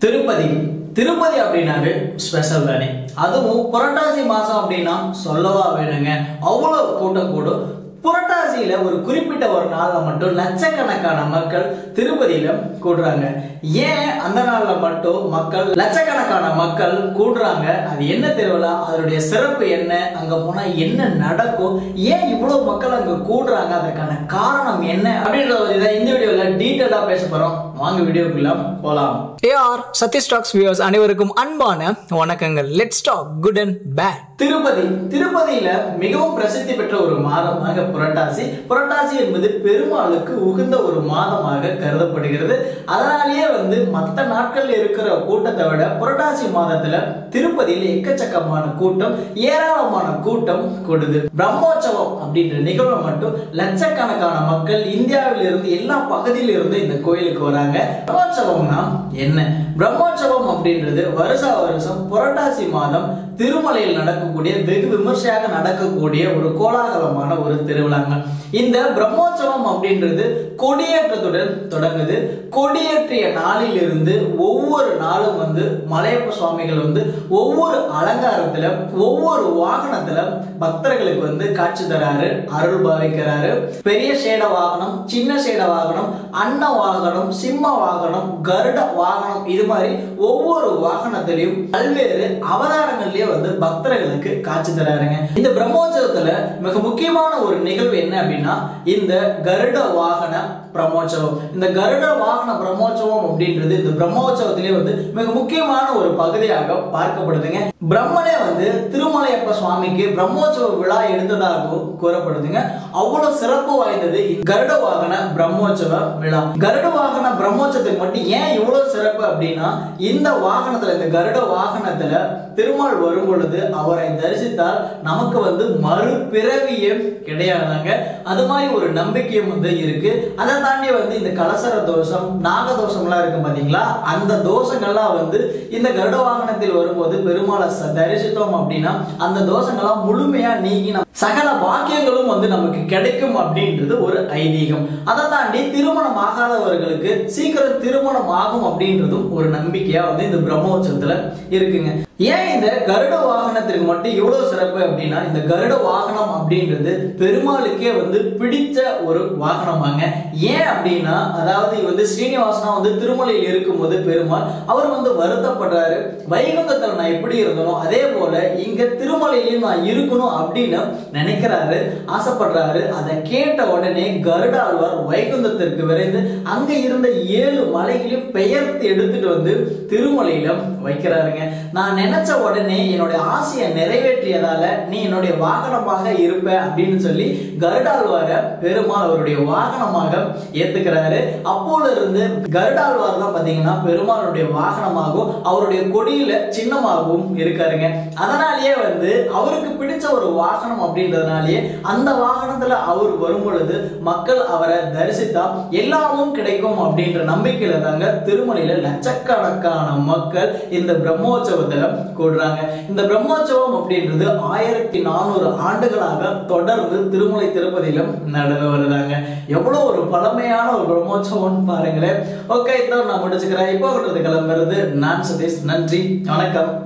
திருப்பதி திருப்பதி அப்படின்னாவே ஸ்பெஷல் தானே அதுவும் புரட்டாசி மாசம் அப்படின்னா சொல்லவா வேணுங்க அவ்வளோ கூட்டம் கூடும் புரட்டாசியில ஒரு குறிப்பிட்ட ஒரு நாள்ல மட்டும் லட்சக்கணக்கான மக்கள் திருப்பதியில கூடுறாங்க ஏன் அந்த நாள்ல மட்டும் மக்கள் லட்சக்கணக்கான மக்கள் கூடுறாங்க அது என்ன திருவிழா அதனுடைய சிறப்பு என்ன அங்க போனா என்ன நடக்கும் ஏன் இவ்வளவு மக்கள் அங்க கூடுறாங்க அதற்கான காரணம் என்ன அப்படின்றத பத்தி தான் இந்த வீடியோல டீட்டெயிலா பேச போறோம் வாங்க வீடியோக்குள்ள போலாம் ஏஆர் சதீஷ் டாக்ஸ் வியூவர்ஸ் அனைவருக்கும் அன்பான வணக்கங்கள் let's talk good and bad Tirupati திருப்பதியில மிகவும் பிரசித்தி பெற்ற ஒரு மாதமாக புரட்டாசி புரட்டாசி என்பது பெருமாளுக்கு உகந்த ஒரு மாதமாக கருதப்படுகிறது அதனாலேயே வந்து மற்ற நாட்கள்ல இருக்கிற கூட்டத்தை விட புரட்டாசி மாதத்துல திருப்பதியில் எக்கச்சக்கமான கூட்டம் ஏராளமான கூட்டம் கூடுது பிரம்மோற்சவம் அப்படின்ற நிகழ்வை மட்டும் லட்சக்கணக்கான மக்கள் இந்தியாவில இருந்து எல்லா பகுதியில இருந்து இந்த கோயிலுக்கு வராங்க பிரம்மோற்சவம்னா என்ன பிரம்மோற்சவம் அப்படின்றது வருஷா வருஷம் புரட்டாசி மாதம் திருமலையில் நடக்கக்கூடிய வெகு விமர்சையாக நடக்கக்கூடிய ஒரு கோலாகலமான ஒரு திருவிழாங்க இந்த பிரம்மோற்சவம் அப்படின்றது கொடியேற்றத்துடன் தொடங்குது கொடியேற்றிய நாளிலிருந்து ஒவ்வொரு நாளும் வந்து மலையப்ப சுவாமிகள் வந்து ஒவ்வொரு அலங்காரத்துல ஒவ்வொரு வாகனத்துல பக்தர்களுக்கு வந்து காட்சி தராரு அருள் பாவிக்கிறாரு பெரிய சேட வாகனம் சின்ன சேட வாகனம் அன்ன வாகனம் சிம்ம வாகனம் கருட வாகனம் இது மாதிரி ஒவ்வொரு வாகனத்திலையும் பல்வேறு அவதாரங்கள்லயே வந்து பக்தர்களுக்கு காட்சி தராருங்க இந்த பிரம்மோற்சவத்துல மிக முக்கியமான ஒரு நிகழ்வு என்ன அப்படின்னா இந்த கருட வாகன பிரம்மோற்சவம் இந்த கருட வாகன பிரம்மோற்சவம் அப்படின்றது இந்த பிரம்மோற்சவத்திலே வந்து மிக முக்கியமான ஒரு பகுதியாக பார்க்கப்படுதுங்க பிரம்மனே வந்து திருமலையப்ப சுவாமிக்கு பிரம்மோற்சவ விழா எடுத்ததாகவும் கூறப்படுதுங்க அவ்வளவு சிறப்பு வாய்ந்தது இந்த கருட வாகன பிரம்மோற்சவ விழா கருட வாகன பிரம்மோற்சவத்துக்கு மட்டும் ஏன் இவ்வளவு சிறப்பு அப்படின்னா இந்த வாகனத்துல இந்த கருட வாகனத்துல திருமால் வரும் பொழுது அவரை தரிசித்தால் நமக்கு வந்து மறுபிறவியே கிடையாதாங்க அது மாதிரி ஒரு நம்பிக்கையும் வந்து இருக்கு அதை தாண்டி வந்து இந்த கலசர தோஷம் நாக தோஷம்லாம் இருக்கு பாத்தீங்களா அந்த தோஷங்கள்லாம் வந்து இந்த கருட வாகனத்தில் வரும்போது பெருமாளை ச- தரிசித்தோம் அப்படின்னா அந்த தோஷங்கள்லாம் முழுமையா நீங்கி நம்ம சகல பாக்கியங்களும் வந்து நமக்கு கிடைக்கும் அப்படின்றது ஒரு ஐதீகம் அதை தாண்டி திருமணம் ஆகாதவர்களுக்கு சீக்கிரம் திருமணம் ஆகும் அப்படின்றதும் ஒரு நம்பிக்கையா வந்து இந்த பிரம்மோற்சவத்துல இருக்குங்க ஏன் இந்த கருட வாகனத்திற்கு மட்டும் இவ்வளவு சிறப்பு அப்படின்னா இந்த கருட வாகனம் அப்படின்றது பெருமாளுக்கே வந்து பிடிச்ச ஒரு வாகனமாங்க ஏன் அப்படின்னா அதாவது வந்து ஸ்ரீனிவாசனா வந்து திருமலையில் இருக்கும்போது பெருமாள் அவர் வந்து வருத்தப்படுறாரு வைகுந்தத்தில் நான் எப்படி இருந்தனோ அதே போல இங்க திருமலையிலும் நான் இருக்கணும் அப்படின்னு நினைக்கிறாரு ஆசைப்படுறாரு அதை கேட்ட உடனே கருடாழ்வார் வைகுந்தத்திற்கு விரைந்து அங்க இருந்த ஏழு மலைகளையும் பெயர்த்து எடுத்துட்டு வந்து திருமலையில வைக்கிறாருங்க நான் நினைச்ச உடனே என்னுடைய ஆசையை நிறைவேற்றியதால நீ என்னுடைய வாகனமாக இருப்ப அப்படின்னு சொல்லி கருடாழ்வார பெருமாள் அவருடைய வாகனமாக ஏத்துக்கிறாரு அப்போல இருந்து கருடாழ்வார் தான் பாத்தீங்கன்னா பெருமாளுடைய வாகனமாகவும் அவருடைய கொடியில சின்னமாகவும் இருக்காருங்க அதனாலேயே வந்து அவருக்கு பிடிச்ச ஒரு வாகனம் அப்படின்றதுனாலேயே அந்த வாகனத்துல அவர் வரும் பொழுது மக்கள் அவரை தரிசித்தா எல்லாமும் கிடைக்கும் அப்படின்ற நம்பிக்கையில தாங்க திருமலையில லட்சக்கணக்கான மக்கள் இந்த பிரம்மோற்சவத்துல கூடுறாங்க இந்த பிரம்மோற்சவம் அப்படின்றது ஆயிரத்தி நானூறு ஆண்டுகளாக தொடர்ந்து திருமலை திருப்பதியிலும் நடந்து வருதாங்க எவ்வளவு ஒரு பழமையான ஒரு பிரம்மோற்சவம் பாருங்களேன் ஓகே இதான் நான் முடிச்சுக்கிறேன் இப்போ கிளம்புறது நான் சதீஷ் நன்றி வணக்கம்